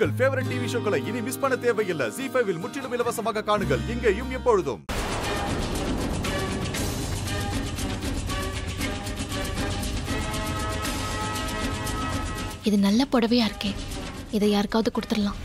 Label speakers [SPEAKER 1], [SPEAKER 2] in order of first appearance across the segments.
[SPEAKER 1] உங்கள் favourite TV ஷோக்களை இனி miss பண்ண தேவையில்லை ஜி ஃபைவில் முற்றிலும் இலவசமாக காணுங்கள் இங்கேயும் எப்பொழுதும்
[SPEAKER 2] இது நல்ல புடவையா இருக்கே இதை யாருக்காவது கொடுத்துடலாம்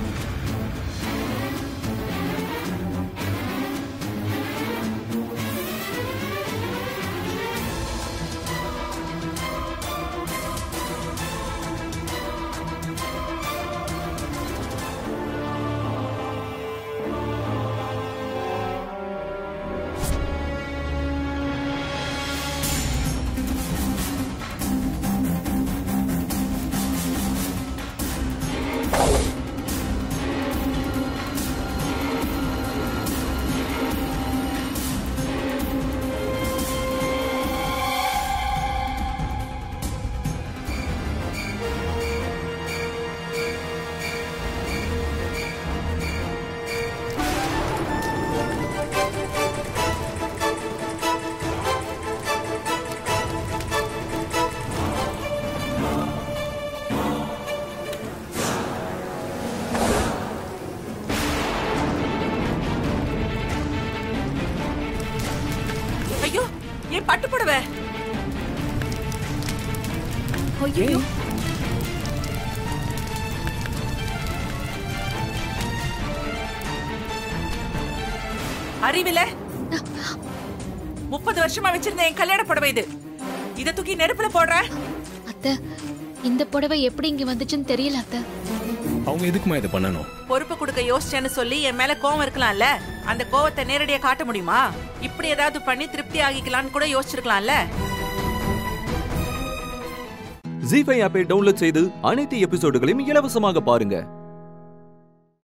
[SPEAKER 3] ஐயோ ஏன் பட்டு புடவை
[SPEAKER 2] ஐயோ
[SPEAKER 3] அறிவில முப்பது வருஷமா வச்சிருந்த என் கல்யாண புடவை இது இத தூக்கி நெருப்புல போடுற
[SPEAKER 2] அத்தை இந்த புடவை எப்படி இங்க வந்துச்சுன்னு தெரியல அத்தை
[SPEAKER 4] அவங்க எதுக்குமா இதை பண்ணணும்
[SPEAKER 3] பொறுப்பு கொடுக்க யோசிச்சேன்னு சொல்லி என் மேல கோவம் இருக்கலாம்ல அந்த கோவத்தை நேரடியா காட்ட முடியுமா இப்படி ஏதாவது பண்ணி திருப்தி ஆகிக்கலாம்னு கூட யோசிச்சிருக்கலாம்ல
[SPEAKER 5] ஜி ஃபைவ் ஆப்பை டவுன்லோட் செய்து அனைத்து எபிசோடுகளையும் இலவசமாக பாருங்க